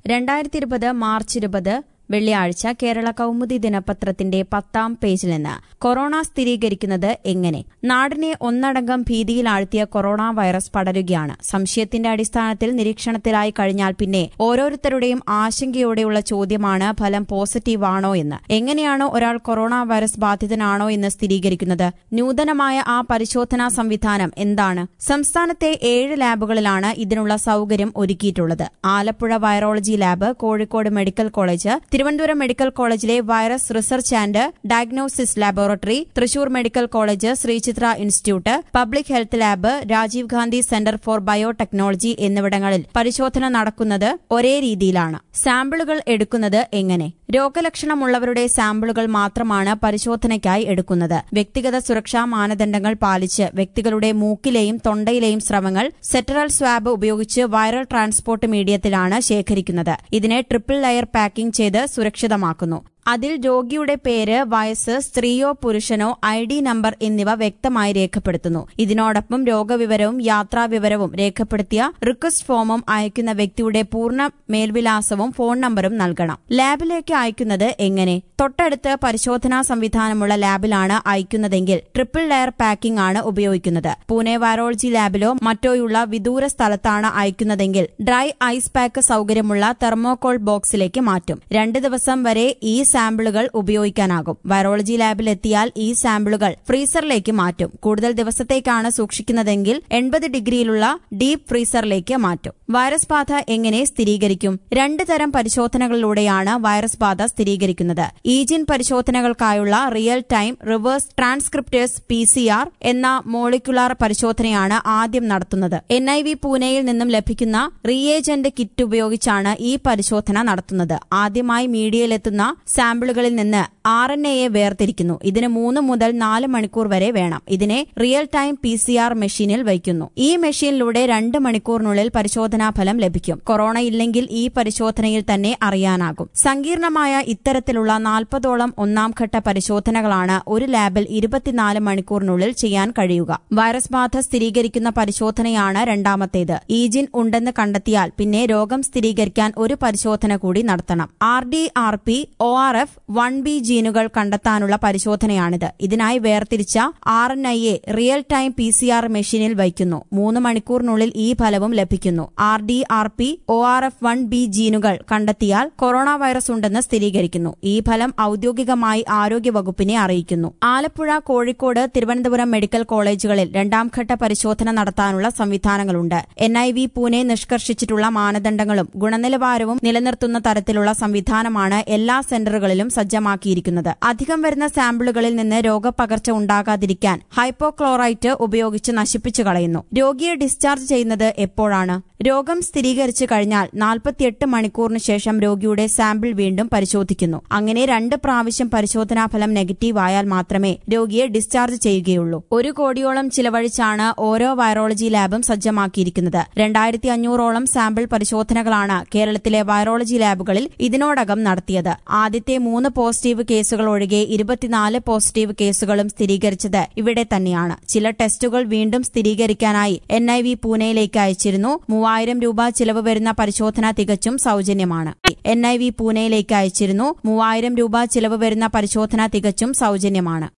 രണ്ടായിരത്തി ഇരുപത് മാർച്ച് ഇരുപത് വെള്ളിയാഴ്ച കേരള കൗമുദി ദിനപത്രത്തിന്റെ പത്താം പേജിൽ നിന്ന് കൊറോണ സ്ഥിരീകരിക്കുന്നത് എങ്ങനെ നാടിനെ ഒന്നടങ്കം ഭീതിയിലാഴ്ത്തിയ കൊറോണ വൈറസ് പടരുകയാണ് സംശയത്തിന്റെ അടിസ്ഥാനത്തിൽ നിരീക്ഷണത്തിലായി കഴിഞ്ഞാൽ പിന്നെ ഓരോരുത്തരുടെയും ആശങ്കയോടെയുള്ള ചോദ്യമാണ് ഫലം പോസിറ്റീവ് ആണോ എന്ന് എങ്ങനെയാണ് ഒരാൾ കൊറോണ വൈറസ് ബാധിതനാണോ എന്ന് സ്ഥിരീകരിക്കുന്നത് നൂതനമായ ആ പരിശോധനാ സംവിധാനം എന്താണ് സംസ്ഥാനത്തെ ഏഴ് ലാബുകളിലാണ് ഇതിനുള്ള സൌകര്യം ഒരുക്കിയിട്ടുള്ളത് Alappuzha virology lab Kozhikode medical college Thiruvananthapuram medical കോളേജിലെ virus research and diagnosis laboratory Thrissur medical college Sree Chitra institute public health lab Rajiv Gandhi centre for biotechnology എന്നിവിടങ്ങളിൽ പരിശോധന നടക്കുന്നത് ഒരേ രീതിയിലാണ് സാമ്പിളുകൾ എടുക്കുന്നത് എങ്ങനെ രോഗലക്ഷണമുള്ളവരുടെ സാമ്പിളുകൾ മാത്രമാണ് പരിശോധനയ്ക്കായി എടുക്കുന്നത് വ്യക്തിഗത സുരക്ഷാ മാനദണ്ഡങ്ങൾ പാലിച്ച് വ്യക്തികളുടെ മൂക്കിലെയും തൊണ്ടയിലെയും സ്രവങ്ങൾ സെറ്ററൽ സ്വാബ് ഉപയോഗിച്ച് വൈറൽ ട്രാൻസ്പോർട്ട് മീഡിയത്തിലാണ് ശേഖരിക്കുന്നത് ഇതിനെ ട്രിപ്പിൾ ലെയർ പാക്കിംഗ് ചെയ്ത് സുരക്ഷിതമാക്കുന്നു അതിൽ രോഗിയുടെ പേര് വയസ്സ് സ്ത്രീയോ പുരുഷനോ ഐ ഡി നമ്പർ എന്നിവ വ്യക്തമായി രേഖപ്പെടുത്തുന്നു ഇതിനോടൊപ്പം രോഗവിവരവും യാത്രാവിവരവും രേഖപ്പെടുത്തിയ റിക്വസ്റ്റ് ഫോമും അയക്കുന്ന വ്യക്തിയുടെ പൂർണ്ണ മേൽവിലാസവും ഫോൺ നമ്പറും നൽകണം ലാബിലേക്ക് അയക്കുന്നത് എങ്ങനെ തൊട്ടടുത്ത് പരിശോധനാ സംവിധാനമുള്ള ലാബിലാണ് അയക്കുന്നതെങ്കിൽ ട്രിപ്പിൾ ലെയർ പാക്കിംഗ് ആണ് ഉപയോഗിക്കുന്നത് പൂനെ വൈറോളജി ലാബിലോ മറ്റോയുള്ള വിദൂര സ്ഥലത്താണ് അയക്കുന്നതെങ്കിൽ ഡ്രൈ ഐസ് പാക്ക് സൌകര്യമുള്ള തെർമോകോൾ ബോക്സിലേക്ക് മാറ്റും രണ്ട് ദിവസം വരെ ഈ സാമ്പിളുകൾ ഉപയോഗിക്കാനാകും വൈറോളജി ലാബിൽ എത്തിയാൽ ഈ സാമ്പിളുകൾ ഫ്രീസറിലേക്ക് മാറ്റും കൂടുതൽ ദിവസത്തേക്കാണ് സൂക്ഷിക്കുന്നതെങ്കിൽ എൺപത് ഡിഗ്രിയിലുള്ള ഡീപ് ഫ്രീസറിലേക്ക് മാറ്റും വൈറസ് ബാധ എങ്ങനെ സ്ഥിരീകരിക്കും രണ്ട് തരം പരിശോധനകളിലൂടെയാണ് വൈറസ് ബാധ സ്ഥിരീകരിക്കുന്നത് ഈജിൻ പരിശോധനകൾക്കായുള്ള real time reverse transcriptase P എന്ന മോളിക്കുലാർ പരിശോധനയാണ് ആദ്യം നടത്തുന്നത് എൻ ഐ വി പൂനെയിൽ നിന്നും ലഭിക്കുന്ന റിയേജന്റ് കിറ്റ് ഉപയോഗിച്ചാണ് ഈ പരിശോധന നടത്തുന്നത് ആദ്യമായി മീഡിയയിലെത്തുന്ന സാമ്പിളുകളിൽ നിന്ന് ആർ എൻ എയെ വേർതിരിക്കുന്നു ഇതിന് മൂന്ന് മുതൽ നാല് മണിക്കൂർ വരെ വേണം ഇതിനെ real time P C R മെഷീനിൽ വയ്ക്കുന്നു ഈ മെഷീനിലൂടെ രണ്ട് മണിക്കൂറിനുള്ളിൽ പരിശോധനാ ഫലം ലഭിക്കും കൊറോണ ഇല്ലെങ്കിൽ ഈ പരിശോധനയിൽ തന്നെ അറിയാനാകും സങ്കീർണമായ ഇത്തരത്തിലുള്ള നാൽപ്പതോളം ഒന്നാം ഘട്ട പരിശോധനകളാണ് ഒരു ലാബിൽ ഇരുപത്തിനാല് മണിക്കൂറിനുള്ളിൽ ചെയ്യാൻ കഴിയുക വൈറസ് ബാധ സ്ഥിരീകരിക്കുന്ന പരിശോധനയാണ് രണ്ടാമത്തേത് ഈജിൻ ഉണ്ടെന്ന് കണ്ടെത്തിയാൽ പിന്നെ രോഗം സ്ഥിരീകരിക്കാൻ ഒരു പരിശോധന കൂടി നടത്തണം R D R P O R F one B ജീനുകൾ കണ്ടെത്താനുള്ള പരിശോധനയാണിത് ഇതിനായി വേർതിരിച്ച R N I A real time P C R മെഷീനിൽ വയ്ക്കുന്നു മൂന്ന് മണിക്കൂറിനുള്ളിൽ ഈ ഫലവും ലഭിക്കുന്നു R D R P O R F one B ജീനുകൾ കണ്ടെത്തിയാൽ കൊറോണ വൈറസ് ഉണ്ടെന്ന് സ്ഥിരീകരിക്കുന്നു ഈ ഫലം ഔദ്യോഗികമായി ആരോഗ്യവകുപ്പിനെ അറിയിക്കുന്നു ആലപ്പുഴ കോഴിക്കോട് തിരുവനന്തപുരം മെഡിക്കൽ കോളേജുകളിൽ രണ്ടാംഘട്ട പരിശോധന നടത്താനുള്ള സംവിധാനങ്ങളുണ്ട് എൻ ഐ വി പൂനെ നിഷ്കർഷിച്ചിട്ടുള്ള മാനദണ്ഡങ്ങളും ഗുണനിലവാരവും നിലനിർത്തുന്ന തരത്തിലുള്ള സംവിധാനമാണ് എല്ലാ സെന്ററുകളിലും സജ്ജമാക്കിയിരിക്കുന്നത് അധികം വരുന്ന സാമ്പിളുകളിൽ നിന്ന് രോഗപകർച്ച ഉണ്ടാകാതിരിക്കാൻ ഹൈപ്പോക്ലോറൈറ്റ് ഉപയോഗിച്ച് നശിപ്പിച്ചു കളയുന്നു രോഗിയെ ഡിസ്ചാർജ് ചെയ്യുന്നത് എപ്പോഴാണ് രോഗം സ്ഥിരീകരിച്ചു കഴിഞ്ഞാൽ നാൽപ്പത്തിയെട്ട് മണിക്കൂറിന് ശേഷം രോഗിയുടെ സാമ്പിൾ വീണ്ടും പരിശോധിക്കുന്നു അങ്ങനെ രണ്ട് പ്രാവശ്യം പരിശോധനാ ഫലം നെഗറ്റീവ് ആയാൽ മാത്രമേ രോഗിയെ ഡിസ്ചാർജ് ചെയ്യുകയുള്ളൂ ഒരു കോടിയോളം ചിലവഴിച്ചാണ് ഓരോ വൈറോളജി ലാബും സജ്ജമാക്കിയിരിക്കുന്നത് രണ്ടായിരത്തി അഞ്ഞൂറോളം സാമ്പിൾ പരിശോധനകളാണ് കേരളത്തിലെ വൈറോളജി ലാബുകളിൽ ഇതിനോടകം നടത്തിയത് ആദ്യത്തെ മൂന്ന് പോസിറ്റീവ് കേസുകൾ ഒഴികെ ഇരുപത്തിനാല് പോസിറ്റീവ് കേസുകളും സ്ഥിരീകരിച്ചത് ഇവിടെ തന്നെയാണ് ചില ടെസ്റ്റുകൾ വീണ്ടും സ്ഥിരീകരിക്കാനായി എൻ ഐ വി പൂനെയിലേക്ക് അയച്ചിരുന്നു മൂവായിരം രൂപ ചിലവ് വരുന്ന പരിശോധന തികച്ചും സൌജന്യമാണ് എൻ ഐ വി പൂനെയിലേക്ക് അയച്ചിരുന്നു മൂവായിരം രൂപ ചിലവ് വരുന്ന പരിശോധന തികച്ചും സൌജന്യമാണ്